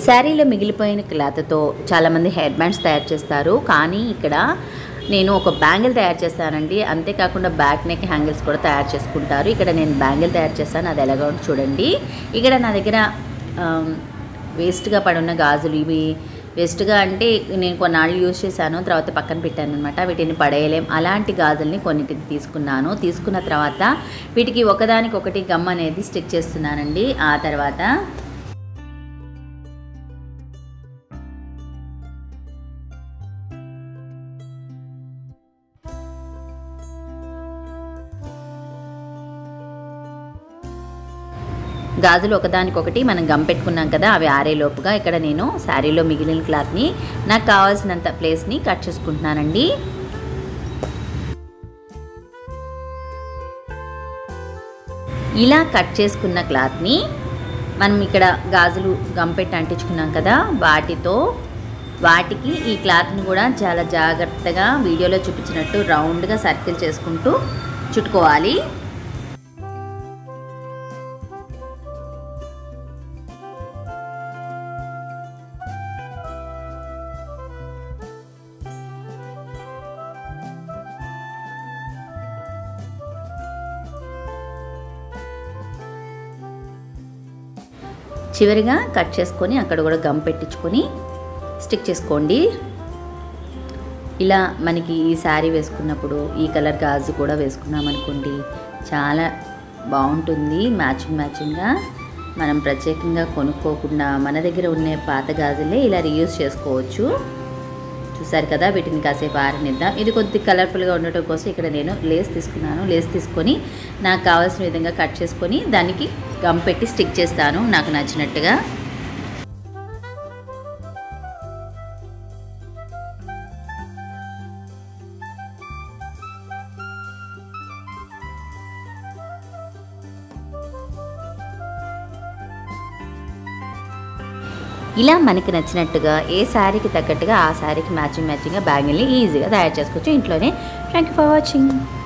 శారీలో మిగిలిపోయిన క్లాత్తో చాలామంది హెయిర్ బ్యాండ్స్ తయారు చేస్తారు కానీ ఇక్కడ నేను ఒక బ్యాంగిల్ తయారు చేస్తానండి అంతేకాకుండా బ్యాక్ నెక్ హ్యాంగిల్స్ కూడా తయారు చేసుకుంటారు ఇక్కడ నేను బ్యాంగిల్ తయారు చేస్తాను అది ఎలాగో చూడండి ఇక్కడ నా దగ్గర ఆమ్, వేస్ట్గా పడున్న గాజులు ఇవి వేస్ట్గా అంటే నేను కొన్నాళ్ళు యూజ్ చేశాను తర్వాత పక్కన పెట్టాను అనమాట వీటిని పడేయలేం అలాంటి గాజుల్ని కొన్నిటిని తీసుకున్నాను తీసుకున్న తర్వాత వీటికి ఒకదానికి ఒకటి గమ్ అనేది స్టిక్ చేస్తున్నానండి ఆ తర్వాత గాజులు ఒకదానికొకటి మనం గమ్ పెట్టుకున్నాం కదా అవి ఆరేలోపుగా ఇక్కడ నేను శారీలో మిగిలిన క్లాత్ని నాకు కావాల్సినంత ప్లేస్ని కట్ చేసుకుంటున్నానండి ఇలా కట్ చేసుకున్న క్లాత్ని మనం ఇక్కడ గాజులు గమ్ పెట్టి అంటించుకున్నాం కదా వాటితో వాటికి ఈ క్లాత్ని కూడా చాలా జాగ్రత్తగా వీడియోలో చూపించినట్టు రౌండ్గా సర్కిల్ చేసుకుంటూ చుట్టుకోవాలి చివరిగా కట్ చేసుకొని అక్కడ కూడా గమ్ పెట్టించుకొని స్టిక్ చేసుకోండి ఇలా మనకి ఈ శారీ వేసుకున్నప్పుడు ఈ కలర్ గాజు కూడా వేసుకున్నాం అనుకోండి చాలా బాగుంటుంది మ్యాచింగ్ మ్యాచింగ్గా మనం ప్రత్యేకంగా కొనుక్కోకుండా మన దగ్గర ఉన్న పాత గాజులే ఇలా రీయూజ్ చేసుకోవచ్చు చూసారు కదా వీటిని కాసేపు ఆరనిద్దాం ఇది కొద్ది కలర్ఫుల్గా ఉండటం కోసం ఇక్కడ నేను లేస్ తీసుకున్నాను లేస్ తీసుకొని నాకు కావాల్సిన విధంగా కట్ చేసుకొని దానికి గమ్ పెట్టి స్టిక్ చేస్తాను నాకు నచ్చినట్టుగా ఇలా మనకి నచ్చినట్టుగా ఏ శారీకి తగ్గట్టుగా ఆ శారీకి మ్యాచింగ్ మ్యాచింగ్గా బ్యాంగిల్ని ఈజీగా తయారు చేసుకోవచ్చు ఇంట్లోనే థ్యాంక్ యూ ఫర్ వాచింగ్